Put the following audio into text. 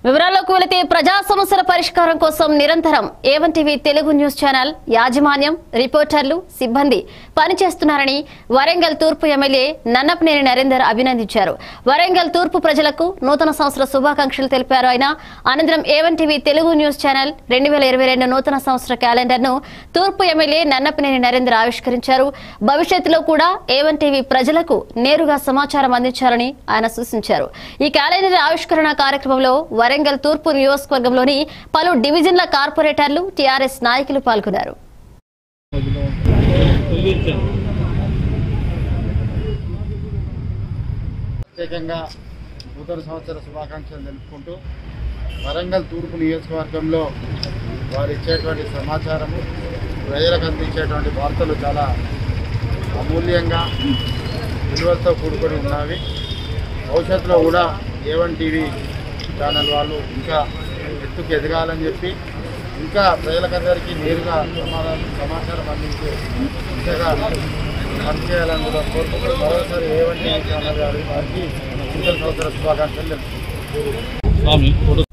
వివరాల్లోకి వెళితే ప్రజా సమస్యల పరిష్కారం కోసం నిరంతరం A one TV Telugu news channel యాజమాన్యం రిపోర్టర్లు సిబ్బంది పనిచేస్తున్నారని వరంగల్ తూర్పు ఎమ్మెల్యే నన్నపనేని నరేందర్ అభినందించారు వరంగల్ తూర్పు ప్రజలకు నూతన సంవత్సర శుభాకాంక్షలు తెలిపారు ఆయన అనంతరం A one TV Telugu news channel రెండు వేల ఇరవై రెండు నూతన సంవత్సర క్యాలెండర్ ను తూర్పు ఎమ్మెల్యే నన్నపనేని నరేందర్ ఆవిష్కరించారు భవిష్యత్తులో కూడా ఏవన్ టీవీ ప్రజలకు నేరుగా సమాచారం అందించాలని ఆయన సూచించారు ఈ క్యాలెండర్ ఆవిష్కరణ కార్యక్రమంలో వరంగల్ తూర్పు నియోజకవర్గంలోని పలు డివిజన్ల కార్పొరేటర్లు టీఆర్ఎస్ నాయకులు పాల్గొన్నారు ప్రత్యేకంగా నూతన సంవత్సర శుభాకాంక్షలు తెలుపుకుంటూ వరంగల్ తూర్పు నియోజకవర్గంలో వారు ఇచ్చేటువంటి సమాచారము ప్రజలకు అందించేటువంటి వార్తలు చాలా అమూల్యంగా విలువలతో కూడుకొని ఉన్నవి భవిష్యత్తులో కూడా ఏవన్ టీవీ ఛానల్ వాళ్ళు ఇంకా ఎత్తుకు ఎదగాలని చెప్పి ఇంకా ప్రజలకందరికీ నేరుగా సమాధానం సమాచారం అందించే దిశగా పనిచేయాలని కూడా కోరుకుంటూ మరోసారి ఏవన్ టీవీ ఛానల్ గారి వారికి నూతన సంవత్సర శుభాకాంక్షలు తెలుపుతున్నాను. స్వామి ఫోటో